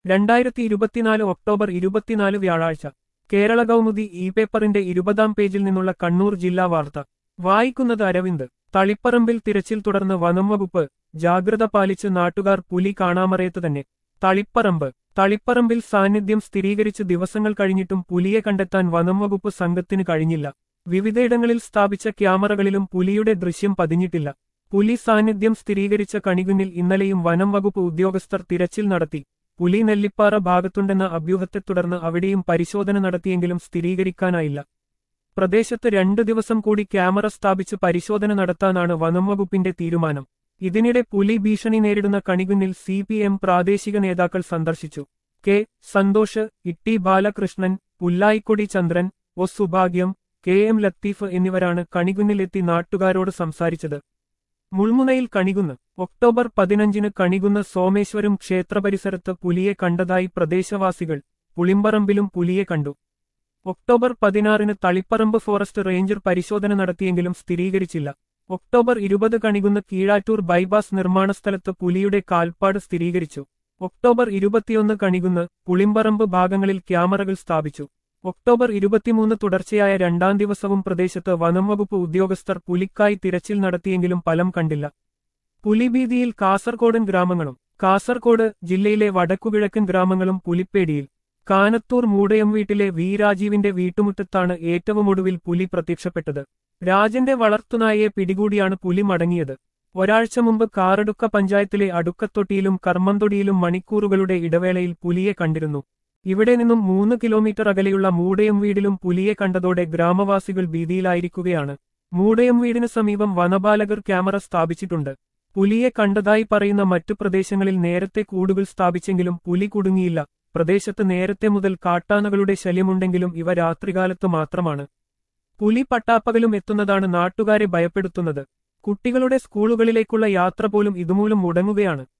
രണ്ടായിരത്തി ഇരുപത്തിനാല് ഒക്ടോബർ ഇരുപത്തിനാല് വ്യാഴാഴ്ച കേരള കൗമുദി ഇ പേപ്പറിന്റെ ഇരുപതാം പേജിൽ നിന്നുള്ള കണ്ണൂർ ജില്ലാ വാർത്ത വായിക്കുന്നത് അരവിന്ദ് തളിപ്പറമ്പിൽ തിരച്ചിൽ തുടർന്ന് വനം വകുപ്പ് ജാഗ്രത പാലിച്ച് നാട്ടുകാർ പുലി കാണാമറയത്ത് തന്നെ തളിപ്പറമ്പ് തളിപ്പറമ്പിൽ സാന്നിധ്യം സ്ഥിരീകരിച്ച് ദിവസങ്ങൾ കഴിഞ്ഞിട്ടും പുലിയെ കണ്ടെത്താൻ വനം വകുപ്പ് സംഘത്തിന് കഴിഞ്ഞില്ല വിവിധയിടങ്ങളിൽ സ്ഥാപിച്ച ക്യാമറകളിലും പുലിയുടെ ദൃശ്യം പതിഞ്ഞിട്ടില്ല പുലി സാന്നിധ്യം സ്ഥിരീകരിച്ച കണികുന്നിൽ ഇന്നലെയും വനം വകുപ്പ് ഉദ്യോഗസ്ഥർ തിരച്ചിൽ നടത്തി പുലി നെല്ലിപ്പാറ ഭാഗത്തുണ്ടെന്ന അഭ്യൂഹത്തെ തുടർന്ന് അവിടെയും പരിശോധന നടത്തിയെങ്കിലും സ്ഥിരീകരിക്കാനായില്ല പ്രദേശത്ത് രണ്ടു ദിവസം കൂടി ക്യാമറ സ്ഥാപിച്ച് പരിശോധന നടത്താനാണ് വനം വകുപ്പിന്റെ തീരുമാനം ഇതിനിടെ പുലി ഭീഷണി നേരിടുന്ന കണികുന്നിൽ സി പി എം പ്രാദേശിക നേതാക്കൾ സന്ദർശിച്ചു K Santhosh Itty Balakrishnan Pullayikkodi Chandran O Subhagyam K M Latheef എന്നിവരാണ് കണികുന്നിലെത്തി നാട്ടുകാരോട് സംസാരിച്ചത് മുൾമുനയിൽ കണികുന്ന് ഒക്ടോബർ പതിനഞ്ചിന് കണികുന്ന് സോമേശ്വരം ക്ഷേത്രപരിസരത്ത് പുലിയെ കണ്ടതായി പ്രദേശവാസികൾ പുളിമ്പറമ്പിലും പുലിയെ കണ്ടു ഒക്ടോബർ പതിനാറിന് തളിപ്പറമ്പ് ഫോറസ്റ്റ് റേഞ്ചർ പരിശോധന നടത്തിയെങ്കിലും സ്ഥിരീകരിച്ചില്ല ഒക്ടോബർ ഇരുപത് കണികുന്ന് കീഴാറ്റൂർ ബൈപാസ് നിർമ്മാണ സ്ഥലത്ത് പുലിയുടെ കാൽപ്പാട് സ്ഥിരീകരിച്ചു ഒക്ടോബർ ഇരുപത്തിയൊന്ന് കണികുന്ന് പുളിമ്പറമ്പ് ഭാഗങ്ങളിൽ ക്യാമറകൾ സ്ഥാപിച്ചു ഒക്ടോബർ ഇരുപത്തിമൂന്ന് തുടർച്ചയായ രണ്ടാം ദിവസവും പ്രദേശത്ത് വനംവകുപ്പ് ഉദ്യോഗസ്ഥർ പുലിക്കായി തിരച്ചിൽ നടത്തിയെങ്കിലും ഫലം കണ്ടില്ല പുലിഭീതിയിൽ കാസർകോടൻ ഗ്രാമങ്ങളും കാസർകോട് ജില്ലയിലെ വടക്കുകിഴക്കൻ ഗ്രാമങ്ങളും പുലിപ്പേടിയിൽ കാനത്തൂർ മൂടയം വീട്ടിലെ വി രാജീവിന്റെ വീട്ടുമുറ്റത്താണ് ഏറ്റവും ഒടുവിൽ പുലി പ്രത്യക്ഷപ്പെട്ടത് രാജന്റെ വളർത്തുനായയെ പിടികൂടിയാണ് പുലി മടങ്ങിയത് ഒരാഴ്ച മുമ്പ് കാറടുക്ക പഞ്ചായത്തിലെ അടുക്കത്തൊട്ടിയിലും കർമ്മന്തൊടിയിലും മണിക്കൂറുകളുടെ ഇടവേളയിൽ പുലിയെ കണ്ടിരുന്നു ഇവിടെ നിന്നും മൂന്ന് കിലോമീറ്റർ അകലെയുള്ള മൂടയം വീടിലും പുലിയെ കണ്ടതോടെ ഗ്രാമവാസികൾ ഭീതിയിലായിരിക്കുകയാണ് മൂടയം വീടിന് സമീപം വനപാലകർ ക്യാമറ സ്ഥാപിച്ചിട്ടുണ്ട് പുലിയെ കണ്ടതായി പറയുന്ന മറ്റു പ്രദേശങ്ങളിൽ നേരത്തെ കൂടുകൾ സ്ഥാപിച്ചെങ്കിലും പുലി കുടുങ്ങിയില്ല പ്രദേശത്ത് നേരത്തെ മുതൽ കാട്ടാനകളുടെ ശല്യമുണ്ടെങ്കിലും ഇവ രാത്രികാലത്ത് മാത്രമാണ് പുലി പട്ടാപ്പകലും എത്തുന്നതാണ് നാട്ടുകാരെ ഭയപ്പെടുത്തുന്നത് കുട്ടികളുടെ സ്കൂളുകളിലേക്കുള്ള യാത്ര പോലും ഇതുമൂലം മുടങ്ങുകയാണ്